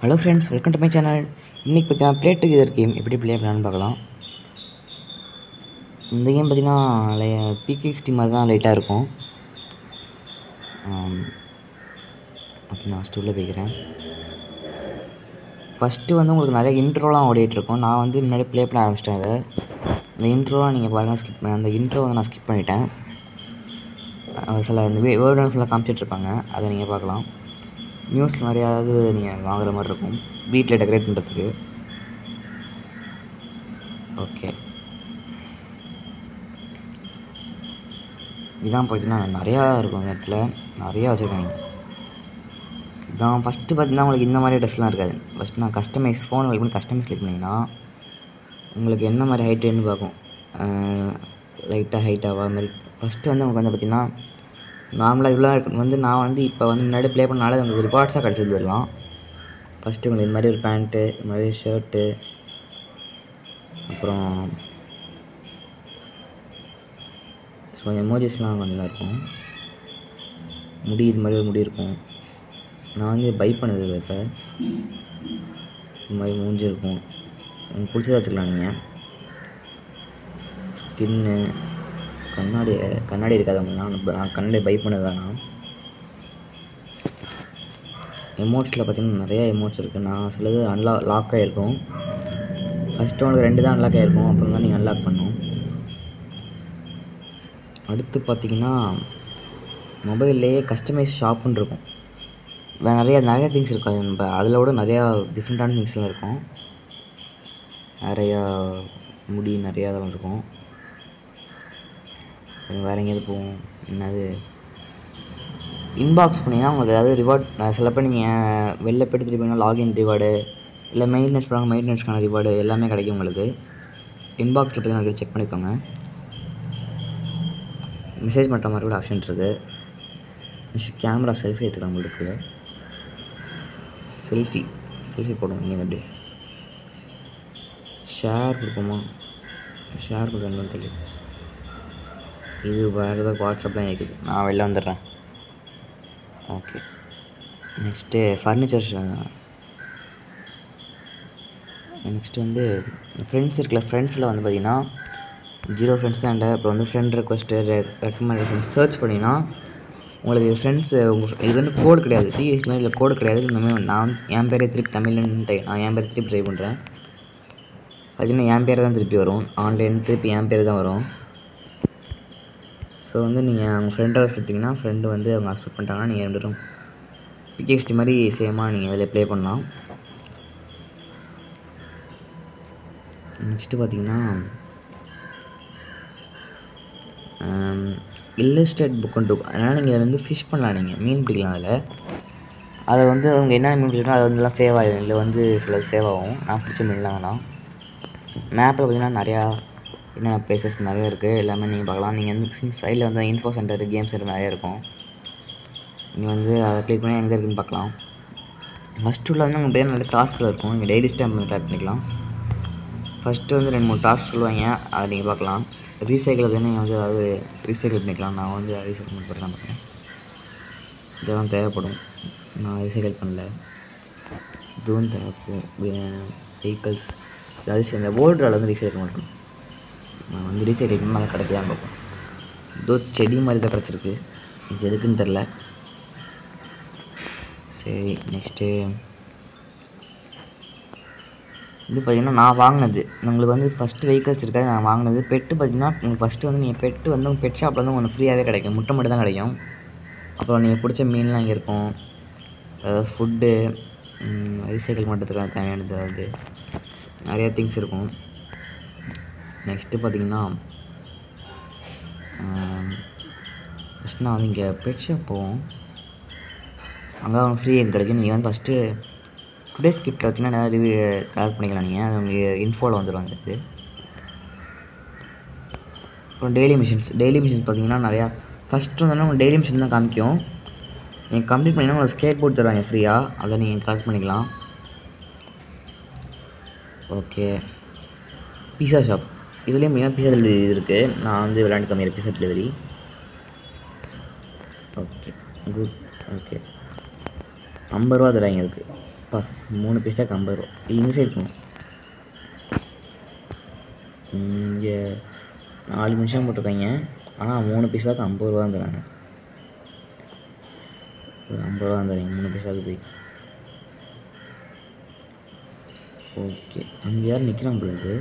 hello friends welcome to my channel இன்றைக்கி பார்த்தீங்கன்னா play together game எப்படி ப்ளே பண்ணலான்னு பார்க்கலாம் இந்த கேம் பார்த்தீங்கன்னா பிகேஎக்ஸ்டி மாதிரி தான் லைட்டாக இருக்கும் ஓகே நான் ஃபஸ்ட்டு உள்ளே போய்க்கிறேன் ஃபஸ்ட்டு வந்து உங்களுக்கு நிறைய இன்ட்ரோலாம் ஓடிட்டுருக்கும் நான் வந்து முன்னாடி ப்ளே பண்ண ஆரம்பிச்சிட்டேன் அதை இந்த இன்ட்ரோலாம் நீங்கள் பாருங்கள் ஸ்கிப் பண்ண அந்த இன்ட்ரோ வந்து நான் ஸ்கிப் பண்ணிட்டேன் அஹ் சில இந்த வேர்டு ஃபுல்லாக காமிச்சிட்ருப்பாங்க அதை நீங்கள் பார்க்கலாம் நியூஸில் நிறையாவது நீங்கள் வாங்குற மாதிரி இருக்கும் வீட்டில் டெக்கரேட் பண்ணுறதுக்கு ஓகே இதான் பார்த்தீங்கன்னா நிறையா இருக்கும் அந்த இடத்துல நிறையா வச்சுருக்காங்க இதான் ஃபஸ்ட்டு பார்த்தீங்கன்னா உங்களுக்கு இந்த மாதிரி ட்ரெஸ்லாம் இருக்காது ஃபஸ்ட்டு நான் கஸ்டமைஸ் ஃபோன் கிளிக் பண்ணி கஸ்டமைஸ் கிளிக் பண்ணிங்கன்னா உங்களுக்கு என்ன மாதிரி ஹைட்டுன்னு பார்க்கும் லைட்டாக ஹைட்டாவா மாதிரி ஃபஸ்ட்டு வந்து உங்களுக்கு வந்து பார்த்திங்கன்னா நார்மலாக இதெல்லாம் வந்து நான் வந்து இப்போ வந்து முன்னாடி ப்ளே பண்ணனால உங்களுக்கு ரிவார்ட்ஸாக கிடச்சது எல்லாம் ஃபஸ்ட்டு உங்களுக்கு இது மாதிரி ஒரு பேண்ட்டு இது மாதிரி ஷர்ட்டு அப்புறம் கொஞ்சம் எமோஜிஸ்லாம் கொஞ்சம் நல்லா இருக்கும் முடி இது மாதிரி ஒரு முடி இருக்கும் நான் வந்து பை பண்ணது இல்லை இப்போ இது மாதிரி மூஞ்சி இருக்கும் உங்களுக்கு பிடிச்சதை வச்சுக்கலாம் நீங்கள் ஸ்கின்னு கண்ணாடி கண்ணாடி இருக்காதவங்கலாம் நான் நான் கண்ணாடி பை பண்ணது வேணாம் எமோட்ஸில் பார்த்தீங்கன்னா நிறைய எமோட்ஸ் இருக்குது நான் சிலது அன்லா லாக் ஆகிருக்கும் ஃபஸ்ட்டு உங்களுக்கு ரெண்டு தான் அன்லாக் ஆகிருக்கும் அப்புறம் தான் நீங்கள் அன்லாக் பண்ணணும் அடுத்து பார்த்தீங்கன்னா மொபைல்லையே கஸ்டமைஸ் ஷாப்புன்னு இருக்கும் வேறு நிறைய நிறைய திங்ஸ் இருக்கும் அது நம்ம அதில் விட நிறையா டிஃப்ரெண்ட்டான திங்ஸ்லாம் இருக்கும் நிறையா முடி நிறையா இதெல்லாம் இருக்கும் வேறு எங்கேயாவது போவோம் என்னது இன்பாக்ஸ் பண்ணிங்கன்னா உங்களுக்கு ஏதாவது ரிவார்ட் சில பேர் நீங்கள் வெளில போய்ட்டு திருப்பி லாகின் ரிவார்டு இல்லை மெயின்டெனன்ஸ் பண்ணுவாங்க மெயின்டெனன்ஸ்க்கான ரிவார்டு எல்லாமே கிடைக்கும் உங்களுக்கு இன்பாக்ஸில் பார்த்தீங்கன்னா செக் பண்ணிக்கோங்க மெசேஜ் பண்ணுற மாதிரி கூட ஆப்ஷன் இருக்குது கேமரா செல்ஃபி எடுத்துக்கலாம் உங்களுக்கு செல்ஃபி செல்ஃபி போடுவோம் நீங்கள் அப்படியே ஷேர் கொடுப்போமா ஷேர் கொடுக்கணும்னு தெரியல இது வேறு ஏதாவது வாட்ஸ்அப்லாம் இருக்குது நான் வெளில வந்துடுறேன் ஓகே நெக்ஸ்ட்டு ஃபர்னிச்சர்ஸ் நெக்ஸ்ட்டு வந்து ஃப்ரெண்ட்ஸ் இருக்குல்ல ஃப்ரெண்ட்ஸில் வந்து பார்த்திங்கன்னா ஜீரோ ஃப்ரெண்ட்ஸ் தான் அப்புறம் வந்து ஃப்ரெண்ட் ரெக்வஸ்ட்டு ரெக்கமெண்டேஷன் சர்ச் பண்ணிங்கன்னா உங்களுக்கு ஃப்ரெண்ட்ஸு உங்கள் இது வந்து கோடு கிடையாது பிஎஸ்டி மாதிரி இல்லை கோடு கிடையாது இந்த மாதிரி நான் என் பேரே திருப்பி தமிழ்னு டை நான் என் பேர் திருப்பி ட்ரை பண்ணுறேன் பார்த்தீங்கன்னா என் பேர் தான் திருப்பி வரும் ஆன்லைன் திருப்பி என் பேர் தான் வரும் ஸோ வந்து நீங்கள் அவங்க ஃப்ரெண்டை கொடுத்தீங்கன்னா ஃப்ரெண்டு வந்து அவங்க அக்செப்ட் பண்ணிட்டாங்கன்னா நீங்கள் ரெண்டு பேரும் பிகேஎஸ்டி மாதிரி சேமாக நீங்கள் அதில் ப்ளே பண்ணலாம் நெக்ஸ்ட்டு பார்த்தீங்கன்னா இல்லஸ்ட்ரேட் புக்குன்னு இருக்கும் அதனால் நீங்கள் வந்து ஃபிஷ் பண்ணலாம் நீங்கள் மீன் பிடிக்கலாம் அதில் அதை வந்து அவங்க என்ன மீன் பிடிச்சிட்டோ அது வந்துலாம் சேவ் ஆகிடும் இல்லை வந்து சில சேவ் ஆகும் நான் பிடிச்ச மீன்லாம் வேணாம் மேப்பில் பார்த்தீங்கன்னா நிறையா என்னென்ன ப்ளேசஸ் நிறைய இருக்குது எல்லாமே நீங்கள் பார்க்கலாம் நீங்கள் வந்து சைடில் வந்து இன்ஃபோ சென்டர் கேம் சென்டர் நிறைய இருக்கும் நீங்கள் வந்து அதை கிளிக் பண்ணி எங்கே இருக்குன்னு பார்க்கலாம் ஃபஸ்ட்டு உள்ள வந்து உங்கள் பேர் நிறைய டாஸ்கில் இருக்கும் நீங்கள் டெய்லி ஸ்டாம்ப் வந்து கலெக்ட் பண்ணிக்கலாம் ஃபஸ்ட்டு வந்து ரெண்டு மூணு டாஸ்க் சொல்லுவாங்க அதை நீங்கள் பார்க்கலாம் ரீசைக்கிள் வந்து நீங்கள் வந்து அதாவது ரீசைக்கிள் பண்ணிக்கலாம் நான் வந்து ரீசைக்கிள் பண்ணி போட்டுலாம் பார்க்குறேன் இதெல்லாம் தேவைப்படும் நான் ரீசைக்கிள் பண்ணல இதுவும் தேவைப்படும் வெஹிக்கல்ஸ் அதாவது இந்த ஓல்டரில் வந்து ரீசைக்கிள் பண்ணுறோம் நான் வந்து ரீசைக்கிள் பண்ணால் அதை கிடைக்கலான்னு பார்ப்பேன் ஏதோ செடி மாதிரி தான் கிடச்சிருக்கு இது எதுக்குன்னு தெரில சரி நெக்ஸ்ட்டு இது பார்த்திங்கன்னா நான் வாங்கினது உங்களுக்கு வந்து ஃபஸ்ட்டு வெஹிக்கல்ஸ் இருக்காது நான் வாங்கினது பெட்டு பார்த்திங்கன்னா உங்களுக்கு ஃபஸ்ட்டு வந்து நீங்கள் பெட்டு வந்து உங்கள் பெட் ஷாப்பில் வந்து உங்களுக்கு ஃப்ரீயாகவே கிடைக்கும் முட்டை மட்டும் தான் கிடைக்கும் அப்புறம் நீங்கள் பிடிச்ச மீன்லாம் இங்கே இருக்கும் அதாவது ஃபுட்டு ரீசைக்கிள் பண்ணுறதுக்காக தேவையானது அதாவது நிறையா திங்ஸ் இருக்கும் நெக்ஸ்ட்டு பார்த்திங்கன்னா ஃபஸ்ட் நான் வந்து இங்கே பெட் ஷாப் போவோம் அங்கே அவங்க ஃப்ரீ கிடைக்கும் நீங்கள் வந்து ஃபஸ்ட்டு டுடேஸ் கிஃப்ட்டில் வச்சுன்னா நிறைய கலெக்ட் பண்ணிக்கலாம் நீங்கள் அது உங்களுக்கு இன்ஃபோவில் வந்துடும் அது அப்புறம் டெய்லி மிஷின்ஸ் டெய்லி மிஷின்ஸ் பார்த்தீங்கன்னா நிறையா ஃபஸ்ட்டு வந்தோன்னா உங்களுக்கு டெய்லி மிஷின் தான் காமிக்கும் நீங்கள் கம்ப்ளீட் பண்ணிங்கன்னா உங்களுக்கு ஸ்கேட் போர்ட் தருவாங்க ஃப்ரீயாக அதை நீங்கள் கலெக்ட் பண்ணிக்கலாம் ஓகே பீஸா ஷாப் இதுலேயும் மெயினாக பீஸா டெலிவரி இது இருக்குது நான் வந்து விளையாண்டு கம்மியாக pizza delivery okay good okay ஐம்பது ரூபா தராங்க இதுக்கு அப்பா மூணு பைசாக்கு ஐம்பது ரூபா இந்த சைடு இருக்கணும் இங்கே நாலு நிமிஷம் போட்டிருக்காங்க ஆனால் மூணு பைசாக்கு ஐம்பது ரூபா தராங்க ஒரு ஐம்பது ரூபா தராங்க மூணு பைசாக்கு போய் ஓகே அங்கே யார் நிற்கிறான் பொழுது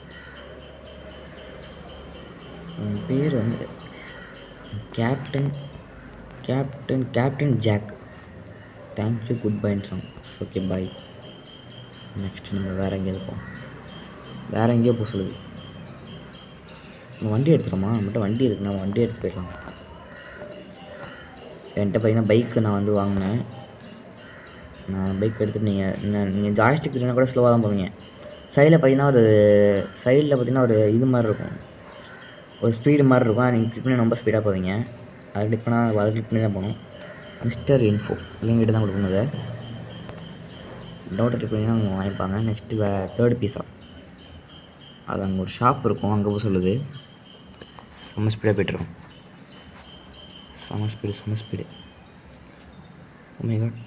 அவன் பேர் வந்து captain captain captain Jack thank you good பைன்னு சொன்னான் ஓகே பாய் நெக்ஸ்ட் நம்ம வேறு எங்கேயாவது போவோம் வேறு எங்கேயோ போக சொல்லுது நம்ம வண்டி எடுத்துகிறோமா நம்மகிட்ட வண்டி இருக்கு நம்ம வண்டி எடுத்து போயிடலாம் என்கிட்ட பார்த்தீங்கன்னா பைக்கு நான் வந்து வாங்கினேன் நான் பைக் எடுத்துட்டு நீங்கள் நீங்கள் ஜாய்ஸ்டிக் இல்லைனா கூட ஸ்லோவாக தான் போவீங்க சைடில் பார்த்தீங்கன்னா ஒரு சைடில் பார்த்தீங்கன்னா ஒரு இது மாதிரி இருக்கும் ஒரு ஸ்பீடு மாதிரி இருக்கும் நீங்கள் கிளிக் பண்ணி ரொம்ப ஸ்பீடாக போவீங்க அது கிளிக் பண்ணால் அதை கிளிக் பண்ணி தான் போகணும் மிஸ்டர் இன்ஃபோ எங்கிட்ட தான் கொடுக்கணும் அதை டவுட்டை கிளிக் பண்ணி அவங்க வாங்கிப்பாங்க நெக்ஸ்ட்டு வே தேர்ட் பீஸா அது அங்கே ஒரு ஷாப் இருக்கும் அங்கே போய் சொல்லுது செம்ம ஸ்பீடாக போய்ட்டுருக்கோம் செம்ம ஸ்பீடு செம்ம ஸ்பீடு உண்மையாக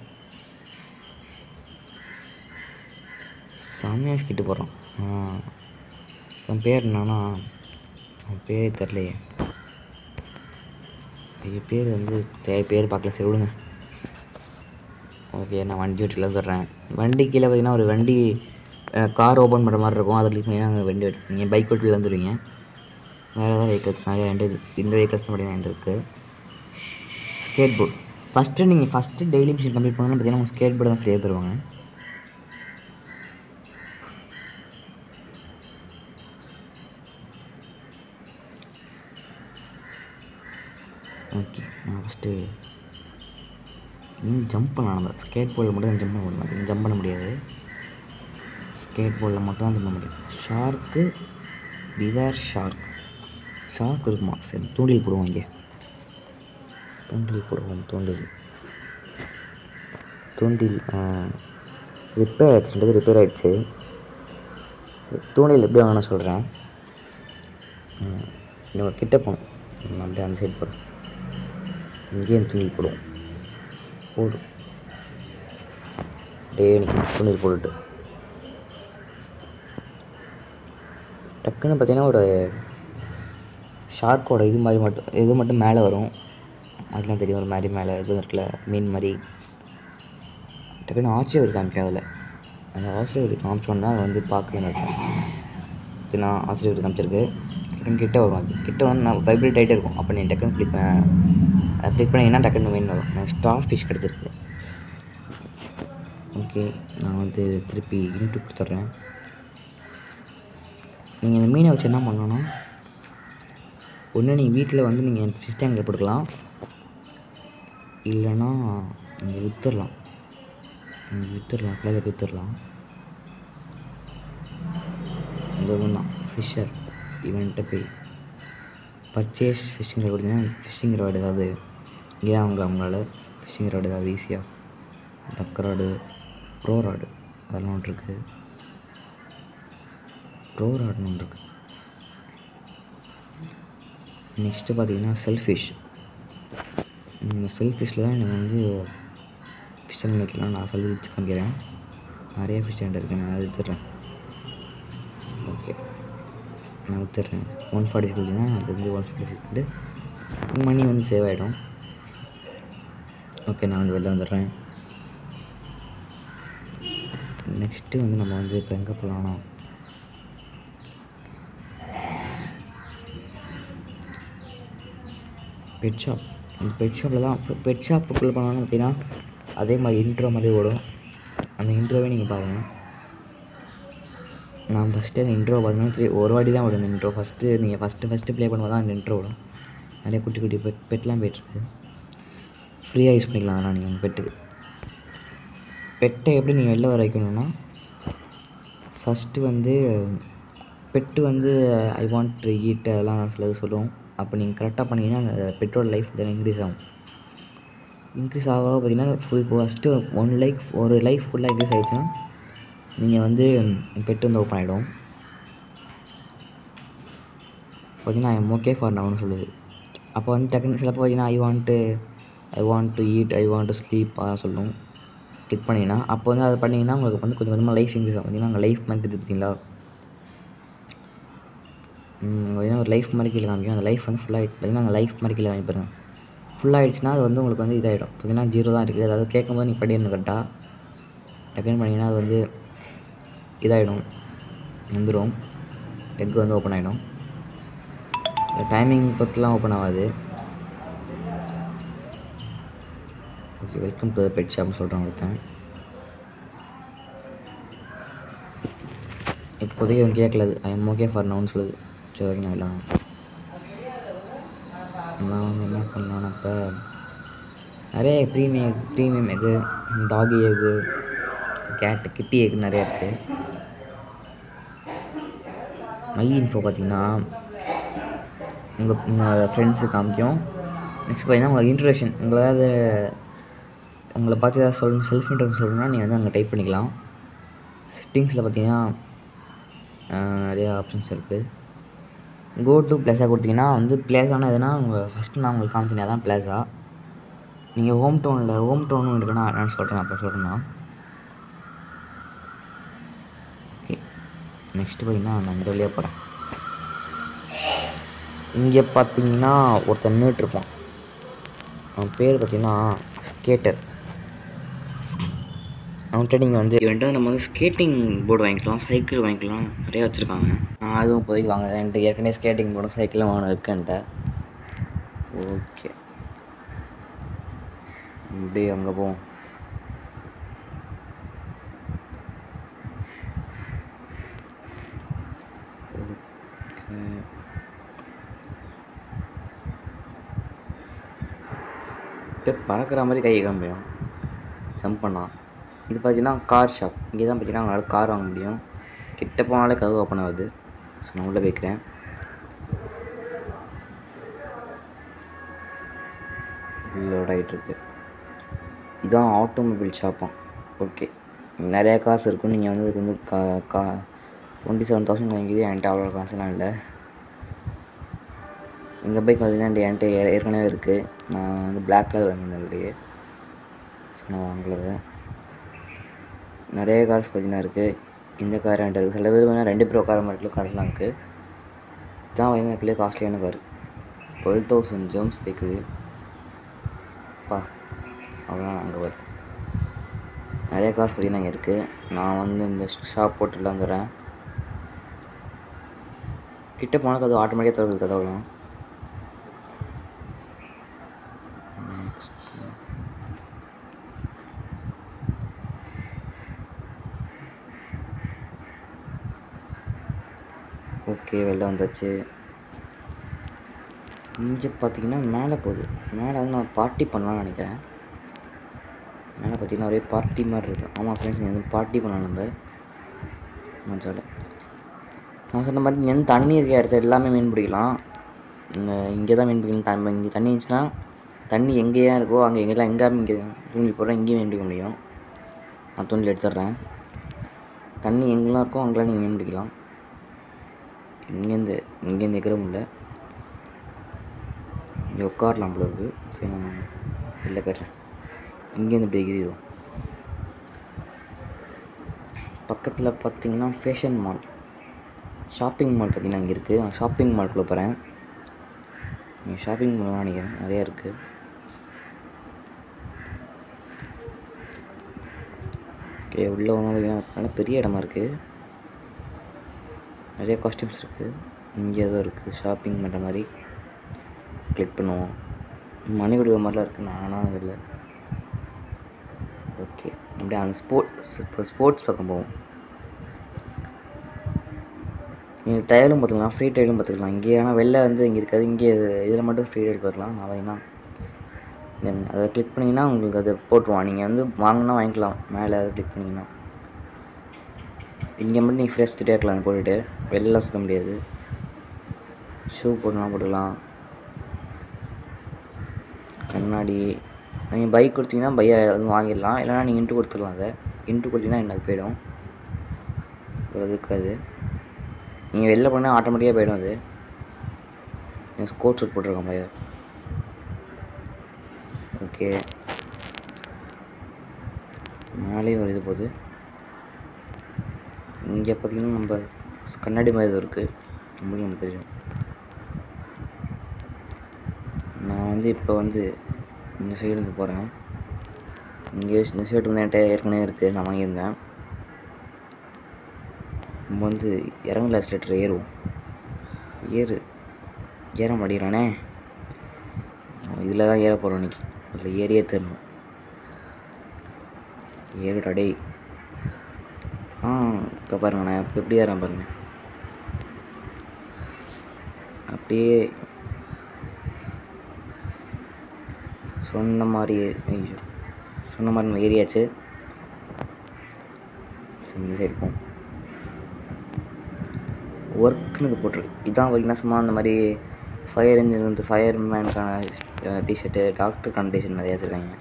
செம்மையாக ஸ்கிட்டு போடுறான் அவன் பேர் என்னன்னா அவன் பேரே தெரிலையே ஐயோ பேர் வந்து தே பேர் பார்க்கல சரி விடுங்க ஓகே நான் வண்டி ஓட்டில தர்றேன் வண்டி கீழே பார்த்தீங்கன்னா ஒரு வண்டி கார் ஓப்பன் பண்ணுற மாதிரி இருக்கும் அதை கிளிக் பண்ணி அங்கே வண்டி ஓட்டி நீங்கள் பைக் ஓட்டில வந்துடுவீங்க வேறு ஏதாவது வெஹிக்கல்ஸ் நிறைய ரெண்டு இது இந்த வெஹிக்கல்ஸ் மட்டும் ரெண்டு இருக்குது ஸ்கேட் போர்ட் ஃபஸ்ட்டு நீங்கள் ஃபஸ்ட்டு டெய்லி மிஷின் கம்ப்ளீட் பண்ணணும்னு பார்த்தீங்கன்னா உங்கள் ஸ்கேட் போர்டு தான் ஃப்ரீயாக தருவாங்க ஓகே நான் ஃபஸ்ட்டு இன்னும் ஜம்ப் பண்ணலாம் நம்ம ஸ்கேட் போர்டில் மட்டும் தான் ஜம்ப் பண்ண முடியும் அது ஜம்ப் பண்ண முடியாது ஸ்கேட் போர்டில் மட்டும் தான் ஜம்ப் பண்ண முடியும் ஷார்க்கு பிவேர் ஷார்க் ஷார்க் இருக்குமா சரி தூண்டில் போடுவோம் இங்கே தூண்டில் போடுவோம் தூண்டில் தூண்டில் ரிப்பேர் ஆயிடுச்சுன்றது ரிப்பேர் ஆயிடுச்சு தூண்டில் எப்படி வாங்கினா சொல்கிறேன் நம்ம கிட்ட போகணும் நம்ம அப்படியே அந்த சைடு போகிறோம் இங்கேயே தூண்டில் போடுவோம் போடு அப்படியே நிற்கணும் தூண்டில் போட்டுட்டு டக்குன்னு பார்த்தீங்கன்னா ஒரு ஷார்க்கோட இது மாதிரி மட்டும் இது மட்டும் மேலே வரும் அதெல்லாம் தெரியும் ஒரு மாதிரி மேலே இது இருக்குல்ல மீன் மாதிரி டக்குன்னு ஆச்சரியர் காமிக்கும் அதில் அந்த ஆச்சரியர் காமிச்சோன்னா அதை வந்து பார்க்குறேன்னு அர்த்தம் இது நான் ஆச்சரியர் காமிச்சிருக்கு டக்குன்னு கிட்ட வரும் அது கிட்ட வந்து நான் வைப்ரேட் ஆகிட்டே இருக்கும் அப்போ நீ டக்குன்னு கிளிக் கிளிக் பண்ணிங்கன்னா டக்குன்னு மீன் வரும் எனக்கு ஸ்டார் ஃபிஷ் கிடச்சிருக்கு ஓகே நான் வந்து திருப்பி இன்ட்டு கொடுத்துட்றேன் நீங்கள் இந்த மீனை வச்சு என்ன பண்ணணும்னா ஒன்று நீங்கள் வீட்டில் வந்து நீங்கள் ஃபிஷ் டேங்கில் போட்டுக்கலாம் இல்லைன்னா நீங்கள் விற்றுடலாம் நீங்கள் விற்றுடலாம் பிள்ளைகளை விற்றுடலாம் இந்த ஒன்று தான் ஃபிஷ்ஷர் இவன்கிட்ட போய் பர்ச்சேஸ் ஃபிஷ்ஷிங் ராடு கொடுத்தீங்கன்னா ஃபிஷ்ஷிங் ராடு ஏதாவது ஏன் அவங்க அவங்களால ஃபிஷ்ஷிங் ராடு ஏதாவது ஈஸியாக டக் ராடு ப்ரோ ராடு அதெல்லாம் ஒன்று இருக்குது ப்ரோ ராடுன்னு ஒன்று இருக்குது நெக்ஸ்ட்டு பார்த்தீங்கன்னா செல்ஃபிஷ் இந்த செல்ஃபிஷில் தான் எனக்கு வந்து ஃபிஷ் வைக்கலாம் நான் சொல்லி வச்சு காமிக்கிறேன் நிறைய ஃபிஷ் என்கிட்ட இருக்குது நான் அதை வித்துடுறேன் ஓகே நான் வித்துடுறேன் ஒன் ஃபார்ட்டி சிக்ஸ்னா அது வந்து ஒன் ஃபார்ட்டி சிக்ஸ் மணி வந்து சேவ் ஆகிடும் ஓகே நான் வந்து வெளில வந்துடுறேன் நெக்ஸ்ட்டு வந்து நம்ம வந்து இப்போ எங்கே போகலான்னா பெட் ஷாப் அந்த பெட் ஷாப்பில் தான் பெட் ஷாப்புக்குள்ளே போனோம்னு பார்த்தீங்கன்னா அதே மாதிரி இன்ட்ரோ மாதிரி ஓடும் அந்த இன்ட்ரோவே நீங்கள் பாருங்கள் நான் ஃபஸ்ட்டு அந்த இன்ட்ரோ பார்த்தீங்கன்னா த்ரீ ஒரு வாட்டி தான் ஓடும் இந்த இன்ட்ரோ ஃபஸ்ட்டு நீங்கள் ஃபஸ்ட்டு ஃபஸ்ட்டு ப்ளே பண்ணும்போது தான் அந்த இன்ட்ரோ ஓடும் நிறைய குட்டி குட்டி பெட் பெட்லாம் போயிட்டுருக்கு ஃப்ரீயாக யூஸ் பண்ணிக்கலாம் அதெல்லாம் நீங்கள் உங்கள் பெட்டுக்கு பெட்டை எப்படி நீங்கள் வெளில வர வைக்கணும்னா ஃபஸ்ட்டு வந்து பெட்டு வந்து ஐ வாண்ட் டு ஈட் அதெல்லாம் சிலது சொல்லுவோம் அப்போ நீங்கள் கரெக்டாக பண்ணிங்கன்னா அந்த பெட்டோட லைஃப் தென் இன்க்ரீஸ் ஆகும் இன்க்ரீஸ் ஆக பார்த்தீங்கன்னா ஃபுல் ஃபஸ்ட்டு ஒன் லைஃப் ஒரு லைஃப் ஃபுல்லாக இன்க்ரீஸ் ஆகிடுச்சுன்னா நீங்கள் வந்து பெட்டு வந்து ஓப்பன் ஆகிடும் பார்த்தீங்கன்னா ஐ ஓகே ஃபார் நவுன்னு சொல்லுது அப்போ வந்து டக்குன்னு சிலப்போ பார்த்தீங்கன்னா I want to I want to eat I want to sleep அதான் சொல்லணும் கிளிக் பண்ணிங்கன்னா அப்போ வந்து அதை பண்ணிங்கன்னா உங்களுக்கு வந்து கொஞ்சம் கொஞ்சமாக லைஃப் இன்க்ரீஸ் ஆகும் பார்த்தீங்கன்னா அங்கே லைஃப் மாதிரி தெரியுது பார்த்தீங்களா பார்த்தீங்கன்னா ஒரு லைஃப் மாதிரி கீழே காமிக்கும் அந்த லைஃப் வந்து ஃபுல்லாக பார்த்தீங்கன்னா அங்கே லைஃப் மாதிரி கீழே காமி பாருங்க ஃபுல் ஆகிடுச்சுன்னா அது வந்து உங்களுக்கு வந்து இதாகிடும் பார்த்தீங்கன்னா ஜீரோ தான் இருக்குது அதாவது கேட்கும்போது நீங்கள் படிக்கணும் கரெக்டாக டக்குன்னு பண்ணிங்கன்னா அது வந்து இதாகிடும் வந்துடும் எக் வந்து ஓப்பன் ஆகிடும் டைமிங் பொறுத்துலாம் ஓப்பன் ஆகாது ஓகே வெல்கம் டு பெட் ஷாப்னு சொல்கிறேன் ஒருத்தன் இப்போதைக்கு எதுவும் கேட்கல ஐ எம் ஓகே ஃபார் நவுன்னு சொல்லுது சரி ஓகே நான் எல்லாம் நான் வந்து என்ன பண்ணலான்னு இப்போ நிறைய premium premium egg doggy egg cat kitty egg நிறைய இருக்குது மை இன்ஃபோ பார்த்தீங்கன்னா உங்கள் உங்களோட ஃப்ரெண்ட்ஸு காமிக்கும் நெக்ஸ்ட் பார்த்தீங்கன்னா உங்களுக்கு இன்ட்ரடக்ஷன் உங்களை ஏதாவது உங்களை பார்த்து ஏதாவது சொல்லணும் செல்ஃப் இன்ட்ரடக்ஷன் சொல்லணும்னா நீங்கள் வந்து அங்கே டைப் பண்ணிக்கலாம் செட்டிங்ஸில் பார்த்தீங்கன்னா நிறையா ஆப்ஷன்ஸ் இருக்குது கோ டு பிளேஸாக கொடுத்தீங்கன்னா வந்து பிளேஸான எதுனா உங்கள் ஃபஸ்ட்டு நான் உங்களுக்கு காமிச்சினே தான் பிளேஸா நீங்கள் ஹோம் டவுனில் ஹோம் டவுன் இருக்குன்னா நான் சொல்கிறேன் அப்போ சொல்கிறேன்னா ஓகே நெக்ஸ்ட்டு பார்த்தீங்கன்னா நான் இந்த வழியாக போகிறேன் இங்கே பார்த்தீங்கன்னா ஒருத்தன் நின்றுட்டுருப்பான் அவன் பேர் பார்த்தீங்கன்னா ஸ்கேட்டர் அவன்கிட்ட நீங்கள் வந்து இவன்ட்டு நம்ம வந்து ஸ்கேட்டிங் போர்டு வாங்கிக்கலாம் சைக்கிள் வாங்கிக்கலாம் நிறைய வச்சுருக்காங்க நான் அதுவும் இப்போதைக்கு வாங்க என்கிட்ட ஏற்கனவே ஸ்கேட்டிங் போர்டும் சைக்கிளும் வாங்கணும் இருக்கேன்ட்ட ஓகே அப்படியே அங்கே போவோம் ஓகே அப்படியே பறக்கிற மாதிரி கை காமியும் ஜம்ப் பண்ணால் இது பார்த்தீங்கன்னா கார் ஷாப் இங்கே தான் பார்த்தீங்கன்னா உங்களால் கார் வாங்க முடியும் கிட்ட போனாலே கதவு ஓப்பன் ஆகுது ஸோ நான் உள்ளே வைக்கிறேன் லோட் ஆகிட்டுருக்கு இதான் ஆட்டோமொபைல் ஷாப்பாம் ஓகே நிறையா காசு இருக்கும் நீங்கள் வந்து இதுக்கு வந்து கா கா டுவெண்ட்டி செவன் தௌசண்ட் வாங்கிது என்கிட்ட அவ்வளோ காசுலாம் இல்லை எங்கள் பைக் பார்த்தீங்கன்னா என்கிட்ட ஏ- ஏற்கனவே இருக்குது நான் வந்து பிளாக் கலர் வாங்கியிருந்தேன் அதுலேயே ஸோ நான் வாங்கலது நிறைய கார்ஸ் பார்த்தீங்கன்னா இருக்குது இந்த கார் என்கிட்ட இருக்குது சில பேர் பார்த்தீங்கன்னா ரெண்டு பேர் உட்கார மாதிரி கார்லாம் இருக்குது இதான் பார்த்தீங்கன்னா இருக்கிறதுலே காஸ்ட்லியான கார் டுவெல் தௌசண்ட் ஜேர்ம்ஸ் கேட்குது பா அவ்வளோ அங்கே வருது நிறைய காசு பார்த்தீங்கன்னா இங்கே இருக்குது நான் வந்து இந்த ஷாப் போட்டுலாம் வந்துடுறேன் கிட்ட போனால் அது ஆட்டோமேட்டிக்காக திறக்குது கதவுலாம் ஓகே வெளில வந்தாச்சு இங்கே பார்த்தீங்கன்னா மேலே போகுது மேலே வந்து நான் பார்ட்டி பண்ணலாம்னு நினைக்கிறேன் மேலே பார்த்தீங்கன்னா ஒரே பார்ட்டி மாதிரி இருக்குது ஆமாம் ஃப்ரெண்ட்ஸ் இங்கே வந்து பார்ட்டி பண்ணலாம் நம்ம மஜால நான் சொன்ன மாதிரி இங்கே வந்து தண்ணி இருக்க இடத்துல எல்லாமே மீன் பிடிக்கலாம் இந்த இங்கே தான் மீன் பிடிக்கணும் தண்ணி இங்கே தண்ணி இருந்துச்சுன்னா தண்ணி எங்கேயா இருக்கோ அங்கே எங்கெல்லாம் எங்கே இங்கே தூண்டில் போடுறேன் இங்கேயும் மீன் பிடிக்க முடியும் நான் தூண்டில் எடுத்துடுறேன் தண்ணி எங்கெல்லாம் இருக்கோ அங்கெல்லாம் நீங்கள் மீன் பிடிக்கலாம் இங்கேருந்து இங்கேருந்து எகிற முடியல இங்கே உட்காரலாம் போல இருக்குது சரி நான் வெளில போய்ட்றேன் இங்கேருந்து இப்படி எகிரிடும் பக்கத்தில் பார்த்தீங்கன்னா ஃபேஷன் மால் ஷாப்பிங் மால் பார்த்தீங்கன்னா இங்கே இருக்குது நான் ஷாப்பிங் மால்குள்ளே போகிறேன் நீங்கள் ஷாப்பிங் மால் நினைக்கிறேன் நிறையா இருக்குது ஓகே உள்ளே வந்து பார்த்தீங்கன்னா நல்ல பெரிய இடமா இருக்குது நிறைய காஸ்டியூம்ஸ் இருக்குது இங்கே ஏதோ இருக்குது ஷாப்பிங் பண்ணுற மாதிரி கிளிக் பண்ணுவோம் மணி கொடுக்குற மாதிரிலாம் இருக்குது நானும் அதில் ஓகே அப்படியே அந்த ஸ்போர்ட்ஸ் இப்போ ஸ்போர்ட்ஸ் பக்கம் போவோம் நீங்கள் டயலும் பார்த்துக்கலாம் ஃப்ரீ டயலும் பார்த்துக்கலாம் இங்கே ஆனால் வெளில வந்து இங்கே இருக்காது இங்கே இதில் மட்டும் ஃப்ரீ டயல் பார்க்கலாம் நான் பார்த்தீங்கன்னா இந்த- அதை கிளிக் பண்ணிங்கன்னா உங்களுக்கு அதை போட்டுருவான் நீங்கள் வந்து வாங்கினா வாங்கிக்கலாம் மேலே அதை கிளிக் பண்ணிங்கன்னா இங்கே மட்டும் நீங்கள் ஃப்ரெஷ் சுற்றிட்டே இருக்கலாம் அதை போட்டுட்டு வெளிலலாம் சுற்ற முடியாது ஷூ போட்டுலாம் போட்டுக்கலாம் கண்ணாடி நீங்கள் பைக் கொடுத்தீங்கன்னா பையை வந்து வாங்கிடலாம் இல்லைனா நீங்கள் இன்ட்டு கொடுத்துடலாம் அதை இன்ட்டு கொடுத்தீங்கன்னா என்ன அது போயிடும் ஒரு இருக்காது நீங்கள் வெளில போனால் ஆட்டோமேட்டிக்காக போயிடும் அது என் கோட் ஷூட் போட்டிருக்கேன் பையன் ஓகே மேலேயும் ஒரு இது போகுது இங்கே பார்த்தீங்கன்னா நம்ம கண்ணாடி மாதிரி இது இருக்குது நம்மளுக்கு நமக்கு தெரியும் நான் வந்து இப்போ வந்து இந்த சைடுக்கு போகிறேன் இங்கே இந்த சைடு வந்து என்கிட்ட ஏற்கனவே இருக்குது நான் வாங்கியிருந்தேன் நம்ம வந்து இறங்கல ஸ்லேட்டர் ஏறுவோம் ஏறு ஏற மாட்டேங்கிறானே இதில் தான் ஏற போகிறோம் இன்னைக்கு இதில் ஏறியே தரணும் ஏறுடா டேய் ஆ இப்போ பாருங்க நான் இப்போ எப்படி ஏறேன் பாருங்க அப்படியே சொன்ன மாதிரி ஐயோ சொன்ன மாதிரி நம்ம ஏரியாச்சு சரி, இந்த சைடு போவோம் ஒர்க்குன்னு போட்டிருக்கு இதான் பார்த்தீங்கன்னா சும்மா அந்த மாதிரி ஃபயர் இன்ஜின் வந்து ஃபயர் மேனுக்கான டிஷர்ட்டு டாக்டருக்கான டிஷர்ட் நிறையா வச்சுருக்காங்க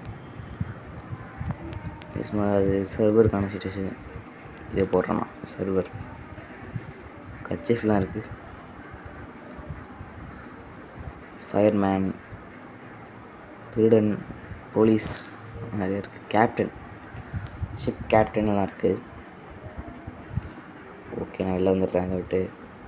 சும்மா அது சர்வருக்கான டிஷர்ட்டு இதை போடுறேன்னா சர்வர் கச்சிஃப்லாம் இருக்குது ஃபயர்மேன் திருடன் போலீஸ் நிறைய இருக்குது கேப்டன் ஷிப் கேப்டன் எல்லாம் இருக்குது ஓகே நான் வெளில வந்துடுறேன் அதை விட்டு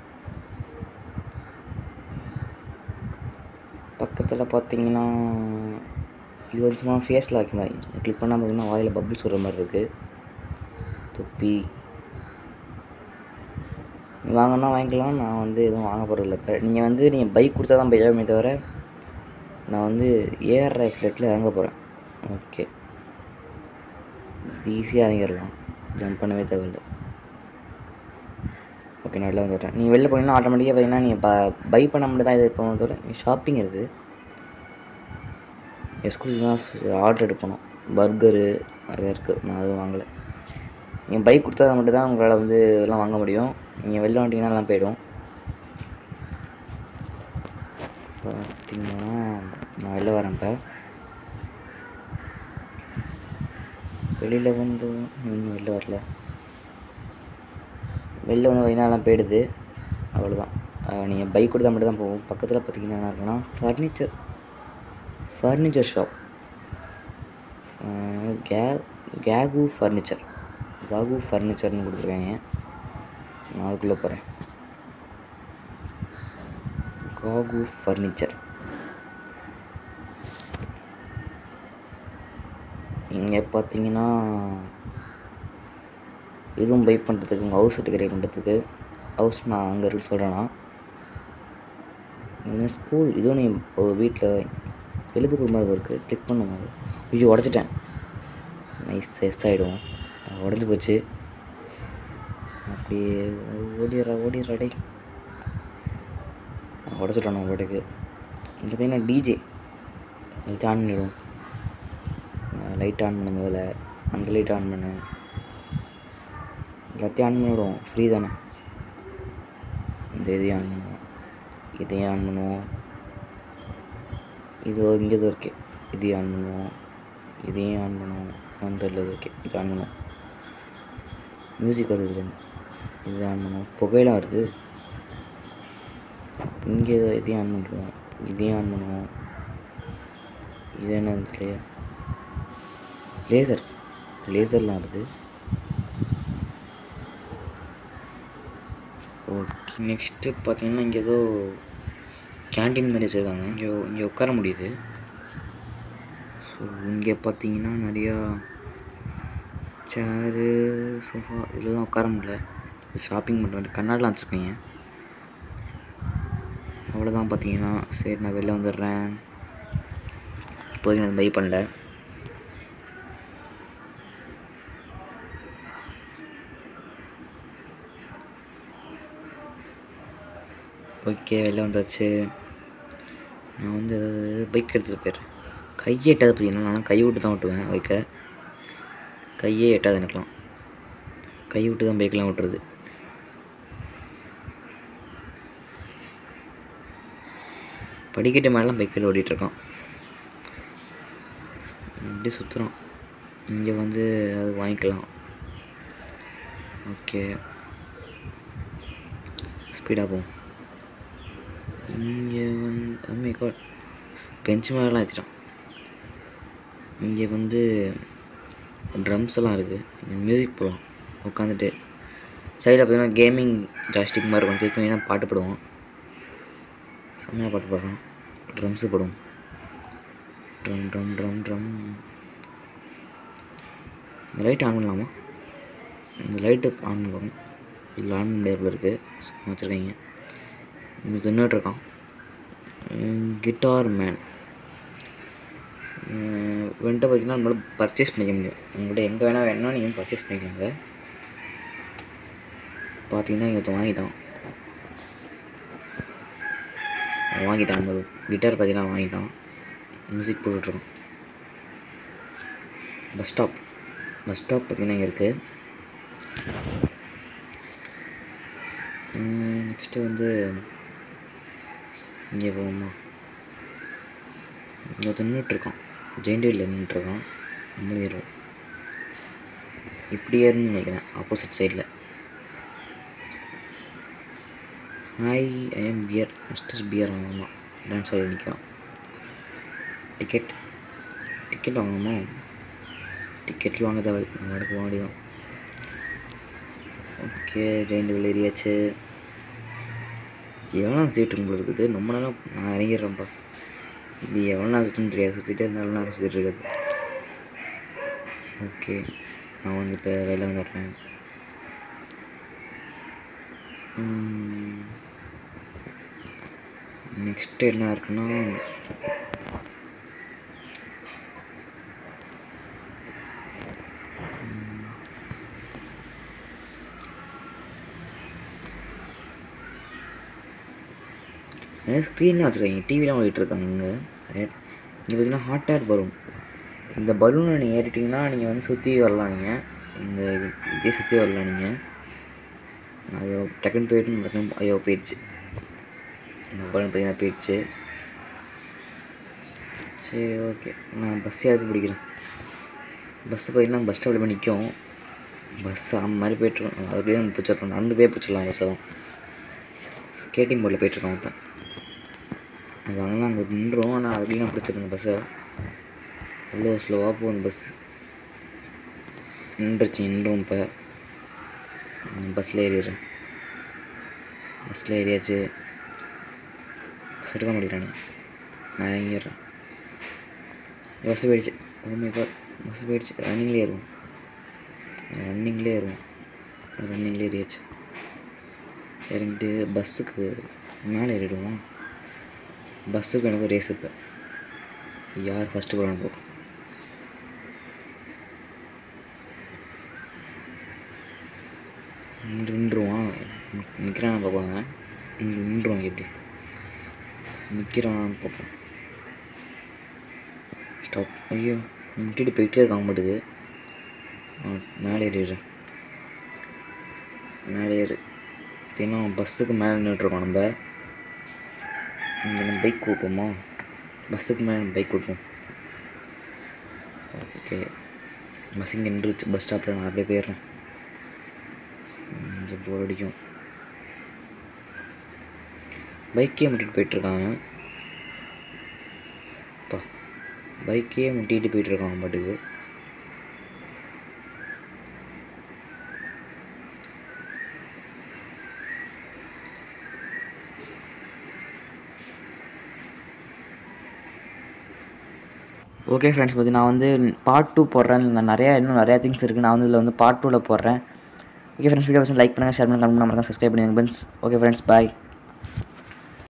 பக்கத்தில் பார்த்தீங்கன்னா இது வந்து சும்மா ஃபேஸில் வைக்க மாதிரி கிளிக் பண்ணால் பார்த்தீங்கன்னா வாயில் பபிள்ஸ் வர மாதிரி இருக்குது தொப்பி நீ வாங்கினா வாங்கிக்கலாம் நான் வந்து எதுவும் வாங்க போகிறதில்ல இப்போ நீங்கள் வந்து நீங்கள் பைக் கொடுத்தா தான் பைக்காமே தவிர நான் வந்து ஏஆர் எக்ஸ்லேட்டில் இறங்க போகிறேன் ஓகே இது ஈஸியாக இறங்கிடலாம் ஜம்ப் பண்ணவே தேவையில்லை ஓகே நான் வெளில வந்துடுறேன் நீங்கள் வெளில போனீங்கன்னா ஆட்டோமேட்டிக்காக பார்த்தீங்கன்னா நீங்கள் ப பை பண்ண மட்டும் தான் இது போகணும் தவிர இங்கே ஷாப்பிங் இருக்குது எக்ஸ்க்ளூசிவாக ஆர்டர் எடுக்கணும் பர்கரு நிறையா இருக்குது நான் அதுவும் வாங்கலை நீங்கள் பைக் கொடுத்தா மட்டும் தான் உங்களால் வந்து எல்லாம் வாங்க முடியும் நீங்கள் வெளில வந்துட்டீங்கன்னா எல்லாம் போயிடும் பார்த்தீங்கன்னா நான் வெளில வரேன் இப்போ வெளியில் வந்து இன்னும் வெளில வரல வெளில வந்து பார்த்தீங்கன்னா எல்லாம் போயிடுது அவ்வளோதான் நீங்கள் பைக் கொடுத்தா மட்டும் தான் போகும் பக்கத்தில் பார்த்தீங்கன்னா என்ன இருக்குன்னா ஃபர்னிச்சர் ஃபர்னிச்சர் ஷாப் கே கேகு ஃபர்னிச்சர் காகு ஃபர்னிச்சர்னு கொடுத்துருக்காங்க நான் அதுக்குள்ளே போகிறேன் காகு ஃபர்னிச்சர் இங்கே பார்த்தீங்கன்னா இதுவும் பை பண்ணுறதுக்கு உங்கள் ஹவுஸ் டெக்கரேட் பண்ணுறதுக்கு ஹவுஸ் நான் அங்கே இருக்கு சொல்கிறேன்னா இன்னும் ஸ்கூல் இதுவும் நீ வீட்டில் எழுப்பு குடும்பம் இருக்குது கிளிக் பண்ணும்போது ஐயோ உடச்சிட்டேன் நைஸ் செஸ் ஆகிடும் உடஞ்சி போச்சு அப்படியே ஓடிடுறா ஓடிடுறா டேய் உடச்சிட்டோம் நம்ம பாட்டுக்கு இங்கே பார்த்தீங்கன்னா டிஜே லைட் ஆன் பண்ணிவிடும் லைட் ஆன் பண்ண முதல்ல அந்த லைட் ஆன் பண்ணு எல்லாத்தையும் ஆன் பண்ணிவிடுவோம் ஃப்ரீ தானே இந்த இதையும் ஆன் பண்ணுவோம் இதையும் ஆன் பண்ணுவோம் இது இங்கே தான் இருக்கு இதையும் ஆன் பண்ணுவோம் இதையும் ஆன் பண்ணுவோம் அந்த ஓகே இது ஆன் பண்ணுவோம் மியூசிக் வருது இதுலேருந்து இது ஆன் பண்ணுவோம் புகையெல்லாம் வருது இங்கே இதையும் ஆன் பண்ணிடுவோம் இதையும் ஆன் பண்ணுவோம் இது என்ன தெரியல லேசர் லேசர்லாம் வருது ஓகே நெக்ஸ்ட்டு பார்த்தீங்கன்னா இங்கே ஏதோ கேண்டீன் மாதிரி வச்சுருக்காங்க இங்கே இங்கே உட்கார முடியுது ஸோ இங்கே பார்த்தீங்கன்னா நிறையா சேரு சோஃபா இதெல்லாம் உட்கார முடியல ஷாப்பிங் பண்ணுற கண்ணாடிலாம் வச்சுருக்கீங்க அவ்வளோதான் பார்த்தீங்கன்னா சரி நான் வெளில வந்துடுறேன் இப்போதைக்கு நான் பை பண்ணல ஓகே வெளில வந்தாச்சு நான் வந்து ஏதாவது பைக் எடுத்துகிட்டு போயிடுறேன் கையே எட்டாது பார்த்தீங்கன்னா நான் கை விட்டு தான் ஓட்டுவேன் பைக்கை கையே எட்டாது எனக்குலாம் கை விட்டு தான் பைக்கெலாம் ஓட்டுறது படிக்கட்டு மேலாம் பைக்கில் ஓட்டிகிட்ருக்கான் இப்படி சுற்றுறோம் இங்கே வந்து அது வாங்கிக்கலாம் ஓகே ஸ்பீடாக போகும் இங்கே வந்து அம்மே காட் பெஞ்ச் மேலாம் ஏற்றிட்டான் இங்கே வந்து ட்ரம்ஸ் எல்லாம் இருக்குது மியூசிக் போகலாம் உட்காந்துட்டு சைடில் பார்த்தீங்கன்னா கேமிங் ஜாஸ்டிக் மாதிரி இருக்கும் கிளிக் பண்ணிங்கன்னா பாட்டு போடுவோம் செம்மையாக பாட்டு பாடுறோம் ட்ரம்ஸு போடுவோம் ட்ரம் ட்ரம் ட்ரம் ட்ரம் இந்த லைட் ஆன் பண்ணலாமா இந்த லைட்டு ஆன் பண்ணுவோம் இதில் ஆன் பண்ண முடியாது இருக்குது வச்சுருக்கீங்க இங்கே தின்னுட்டு இருக்கான் கிட்டார் மேன் வந்துட்டு பார்த்தீங்கன்னா நம்மளால் பர்ச்சேஸ் பண்ணிக்க முடியும் உங்கள்கிட்ட எங்கே வேணால் வேணும்னா நீங்கள் பர்ச்சேஸ் பண்ணிக்கோங்க பார்த்தீங்கன்னா இங்கே ஒருத்தன் வாங்கிட்டான் அவன் வாங்கிட்டான் அந்த கிட்டார் பார்த்தீங்கன்னா வாங்கிட்டான் மியூசிக் போட்டுட்ருக்கான் பஸ் ஸ்டாப் பஸ் ஸ்டாப் பார்த்தீங்கன்னா இங்கே இருக்குது நெக்ஸ்ட்டு வந்து இங்கே போவோமா இங்கே நின்றுட்டுருக்கான் ஜெயின் வீலில் நின்றுட்டுருக்கான் நம்மளும் ஏறுவோம் இப்படி ஏறுன்னு நினைக்கிறேன் ஆப்போசிட் சைடில் hi I am bear mister bear வாங்கணுமா டான்ஸ் ஆடி நிற்கிறான் டிக்கெட் டிக்கெட் வாங்கணுமா டிக்கெட் வாங்க தேவை நம்ம எடுக்க வேண்டியதான் ஓகே ஜெயின் வீல் ஏறியாச்சு எவ்வளோ சுற்றிட்டு உங்களுக்கு இருக்குது ரொம்ப நேரம் நான் இறங்கிடுறேன்ப்பா இது எவ்வளோ நேரம் சுற்றணும் தெரியாது சுற்றிட்டே இருந்தாலும் நேரம் சுற்றிட்டு இருக்குது ஓகே நான் வந்து இப்போ வெளில வந்துடுறேன் நெக்ஸ்ட்டு என்ன இருக்குன்னா நிறைய ஸ்க்ரீன்லாம் வச்சுருக்காங்க டிவிலாம் ஓடிட்டுருக்காங்க இங்கே இங்கே பார்த்தீங்கன்னா ஹாட் ஏர் வரும் இந்த பலூனை நீங்கள் ஏறிட்டிங்கன்னா நீங்கள் வந்து சுற்றி வரலாம் நீங்கள் இந்த இதே சுற்றி வரலாம் நீங்கள் ஐயோ டக்குன்னு போயிட்டு டக்குன்னு ஐயோ போயிடுச்சு இந்த பலூன் பார்த்தீங்கன்னா போயிடுச்சு சரி ஓகே நான் பஸ் யாருக்கு பிடிக்கிறேன் பஸ்ஸு பார்த்தீங்கன்னா பஸ் ஸ்டாப்பில் போய் நிற்கும் பஸ் அந்த மாதிரி போயிட்டுருக்கோம் அதுலேயே நம்ம பிடிச்சிருக்கோம் நடந்து போய் பிடிச்சிடலாம் பஸ்ஸை தான் ஸ்கேட்டிங் போர்டில் போயிட்டுருக்கோம் ஒருத்தன் அது வாங்கலாம் அங்கே நின்றோம் ஆனால் அதுலேயும் நான் பிடிச்சிருக்கேன் பஸ்ஸை அவ்வளோ ஸ்லோவாக போகும் பஸ் நின்றுச்சு நின்றோம் இப்போ பஸ்ஸில் ஏறிடுறேன் பஸ்ஸில் ஏறியாச்சு பஸ் எடுக்க மாட்டேங்கிறானே நான் இறங்கிடுறேன் பஸ் போயிடுச்சு ஒன்றுமே பஸ் போயிடுச்சு ரன்னிங்லேயே ஏறுவோம் ரன்னிங்லேயே ஏறுவோம் ரன்னிங்லேயே ஏறியாச்சு இறங்கிட்டு பஸ்ஸுக்கு மேலே ஏறிடுவோம் பஸ்ஸுக்கு எனக்கு ரேஸ் இப்போ யார் ஃபஸ்ட்டு போகிறான்னு போ நின்றுவான் நிற்கிறான் பார்ப்பாங்க இங்கே நின்றுவாங்க எப்படி நிற்கிறான் பார்ப்போம் ஸ்டாப் ஐயோ விட்டுட்டு போயிட்டே இருக்காங்க மாட்டுக்கு மேலே ஏறிடுறேன் மேலே ஏறு தினம் பஸ்ஸுக்கு மேலே நின்றுட்டுருக்கோம் நம்ம இங்கே நம்ம பைக் கூட்டுவோமா பஸ்ஸுக்கு மேலே நம்ம பைக் கூட்டுவோம் ஓகே பஸ் இங்கே நின்றுச்சு பஸ் ஸ்டாப்பில் நான் அப்படியே போயிடுறேன் கொஞ்சம் போர் அடிக்கும் பைக்கே முட்டிட்டு போயிட்டுருக்காங்க அப்பா பைக்கே முட்டிட்டு போயிட்டுருக்காங்க பாட்டுக்கு ஓகே ஃப்ரெண்ட்ஸ் பற்றி நான் வந்து பார்ட் டூ போடுறேன் நான் நிறையா இன்னும் நிறையா திங்ஸ் இருக்குது நான் வந்து இதில் வந்து பார்ட் டூவில் போடுறேன் ஓகே ஃப்ரெண்ட்ஸ் வீடியோ லைக் பண்ணுங்கள் ஷேர் பண்ணுங்கள் கமெண்ட் பண்ணுங்கள் சப்ஸ்கிரைப் பண்ணுங்கள் ஃப்ரெண்ட்ஸ் ஓகே ஃப்ரெண்ட்ஸ் பாய்